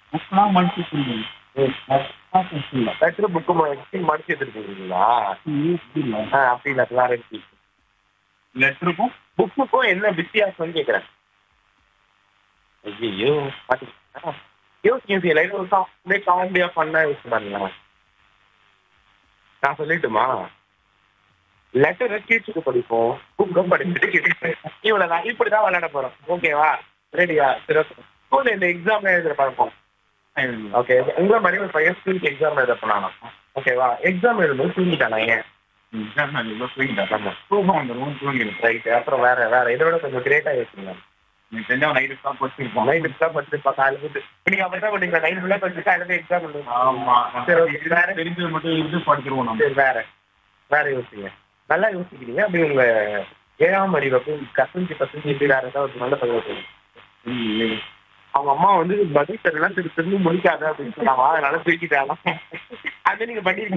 புக்லாம் மடிச்சு சொல்லுங்க லெட்டர் புக்கு மடிச்சு எடுத்துருக்கீங்களா இல்லை ஆ அப்படி இல்லை வேற இருக்கு லெட்டருக்கும் புக்குக்கும் என்ன வித்தியாசம்னு கேட்குறேன் ஐயோ மாட்டிக்கிட்டா யோசிக்க யோசிக்க லைட் ஒரு அப்படியே காமெடியாக ஃபன்னாக யூஸ் பண்ணலாம் நான் சொல்லட்டுமா லெட்டரை கீழ்ச்சிக்கு படிப்போம் புக்கும் படிச்சுட்டு கிட்டு இவ்வளோதான் இப்படி தான் விளையாட போகிறோம் ஓகேவா ரெடியா சரி ஸ்கூலில் இந்த எக்ஸாம் எழுதுற பார்ப்போம் ஓகே உங்களை மாதிரி ஒரு பையன் ஸ்கூலுக்கு எக்ஸாம் எழுத போனானா ஓகேவா எக்ஸாம் எழுதும்போது தூங்கிட்டானா ஏன் ஆமா. தூக்கம் வந்துடும் தூங்கிடும் ரைட் அப்புறம் வேற வேற இதை விட கொஞ்சம் கிரேட்டா யோசிங்க நீ தெரிஞ்சவன் நைட்டு தான் படிச்சிருப்போம் நைட் ஃபுல்லாக படிச்சுப்பா காலையில் போட்டு நீங்க அப்படி தான் பண்ணீங்க நைட் ஃபுல்லாக படிச்சு காலையில் எக்ஸாம் எழுதுங்க ஆமா சரி ஓகே வேற தெரிஞ்சது மட்டும் இருந்து படிச்சிருவோம் நம்ம சரி வேற வேற யோசிங்க நல்லா யோசிக்கிறீங்க அப்படி உங்க ஏழாம் அறிவை போய் கசஞ்சு கசஞ்சு இப்படி வேற ஏதாவது ஒரு நல்ல பகுதி அவங்க அம்மா வந்து பதில் தெரியலாம் திரு திரும்பி முடிக்காத அப்படின்னு சொன்னாங்க அதனால தூக்கிட்டாங்க அது நீங்க பண்ணிருக்கீங்க